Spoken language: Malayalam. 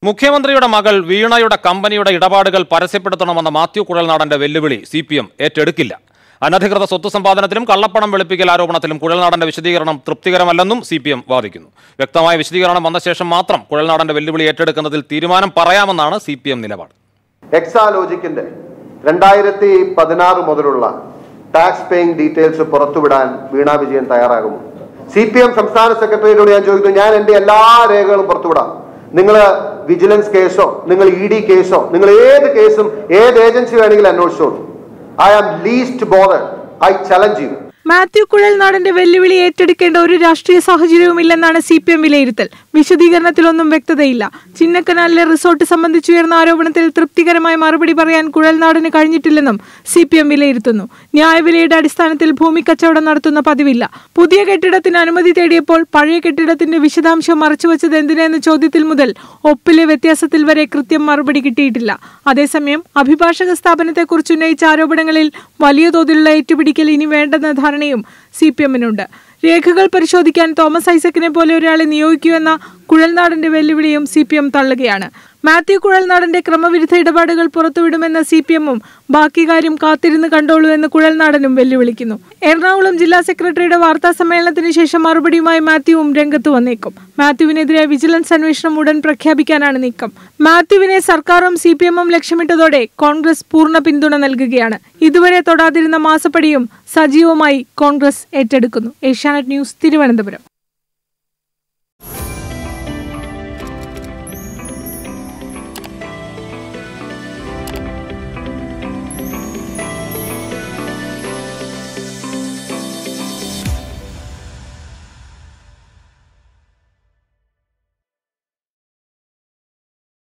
മുഖ്യമന്ത്രിയുടെ മകൾ വീണയുടെ കമ്പനിയുടെ ഇടപാടുകൾ പരസ്യപ്പെടുത്തണമെന്ന മാത്യു കുഴൽനാടന്റെ വെല്ലുവിളി സി പി എം ഏറ്റെടുക്കില്ല അനധികൃത സ്വത്ത് സമ്പാദനത്തിലും കള്ളപ്പണം വെളുപ്പിക്കൽ ആരോപണത്തിലും കുഴൽനാടന്റെ വിശദീകരണം തൃപ്തികരമല്ലെന്നും സി പി എം വാദിക്കുന്നു വ്യക്തമായ വിശദീകരണം വന്ന ശേഷം മാത്രം കുഴൽനാടന്റെ വെല്ലുവിളി ഏറ്റെടുക്കുന്നതിൽ തീരുമാനം പറയാമെന്നാണ് സി പി എം നിലപാട് എക്സാലോജിക്കിന്റെ രണ്ടായിരത്തി പതിനാറ് മുതലുള്ള ടാക്സ് പേയിങ് ഡീറ്റെയിൽസ് പുറത്തുവിടാൻ വീണ വിജയൻ തയ്യാറാകുമോ സി പി എം സംസ്ഥാന സെക്രട്ടറിയോട് ഞാൻ ചോദിക്കുന്നു ഞാൻ എന്റെ എല്ലാ രേഖകളും പുറത്തുവിടാം നിങ്ങൾ വിജിലൻസ് കേസോ നിങ്ങൾ ഇ ഡി കേസോ നിങ്ങൾ ഏത് കേസും ഏത് ഏജൻസി വേണമെങ്കിലും അന്വേഷിച്ചോളൂ I am least bothered I challenge you Mathew കുഴൽനാടന്റെ വെല്ലുവിളി ഏറ്റെടുക്കേണ്ട ഒരു രാഷ്ട്രീയ സാഹചര്യവുമില്ലെന്നാണ് സി പി എം വിലയിരുത്തൽ വിശദീകരണത്തിലൊന്നും വ്യക്തതയില്ല ചിന്നക്കനാലിലെ റിസോർട്ട് സംബന്ധിച്ചുയർന്ന ആരോപണത്തിൽ തൃപ്തികരമായ മറുപടി പറയാൻ കുഴൽനാടിന് കഴിഞ്ഞിട്ടില്ലെന്നും സി പി എം വിലയിരുത്തുന്നു ന്യായവിലയുടെ അടിസ്ഥാനത്തിൽ ഭൂമി കച്ചവടം നടത്തുന്ന പതിവില്ല പുതിയ കെട്ടിടത്തിന് അനുമതി തേടിയപ്പോൾ പഴയ കെട്ടിടത്തിന്റെ വിശദാംശം മറച്ചുവെച്ചത് എന്തിനെന്ന ചോദ്യത്തിൽ മുതൽ ഒപ്പിലെ വ്യത്യാസത്തിൽ വരെ കൃത്യം മറുപടി കിട്ടിയിട്ടില്ല അതേസമയം അഭിഭാഷക സ്ഥാപനത്തെക്കുറിച്ച് ഉന്നയിച്ച ആരോപണങ്ങളിൽ വലിയ തോതിലുള്ള ഏറ്റുപിടിക്കൽ ഇനി വേണ്ടെന്ന ധാരണയും സി പി എമ്മിനുണ്ട് രേഖകൾ പരിശോധിക്കാൻ തോമസ് ഐസക്കിനെ പോലെ ഒരാളെ നിയോഗിക്കുമെന്ന കുഴൽനാടന്റെ വെല്ലുവിളിയും സി പി എം തള്ളുകയാണ് മാത്യു കുഴൽനാടന്റെ ക്രമവിരുദ്ധ ഇടപാടുകൾ പുറത്തുവിടുമെന്ന സി പി എമ്മും ബാക്കി കാര്യം കാത്തിരുന്ന് കണ്ടോളൂ എന്ന് കുഴൽനാടനും വെല്ലുവിളിക്കുന്നു എറണാകുളം ജില്ലാ സെക്രട്ടറിയുടെ വാർത്താ സമ്മേളനത്തിന് ശേഷം മറുപടിയുമായി മാത്യുവും രംഗത്ത് വന്നേക്കും മാത്യുവിനെതിരെ വിജിലൻസ് അന്വേഷണം ഉടൻ പ്രഖ്യാപിക്കാനാണ് നീക്കം മാത്യുവിനെ സർക്കാരും സി പി എമ്മും ലക്ഷ്യമിട്ടതോടെ കോൺഗ്രസ് പൂർണ്ണ പിന്തുണ നൽകുകയാണ് ഇതുവരെ തൊടാതിരുന്ന മാസപ്പടിയും സജീവമായി കോൺഗ്രസ് ഏറ്റെടുക്കുന്നു ഏഷ്യാനെറ്റ് ന്യൂസ് തിരുവനന്തപുരം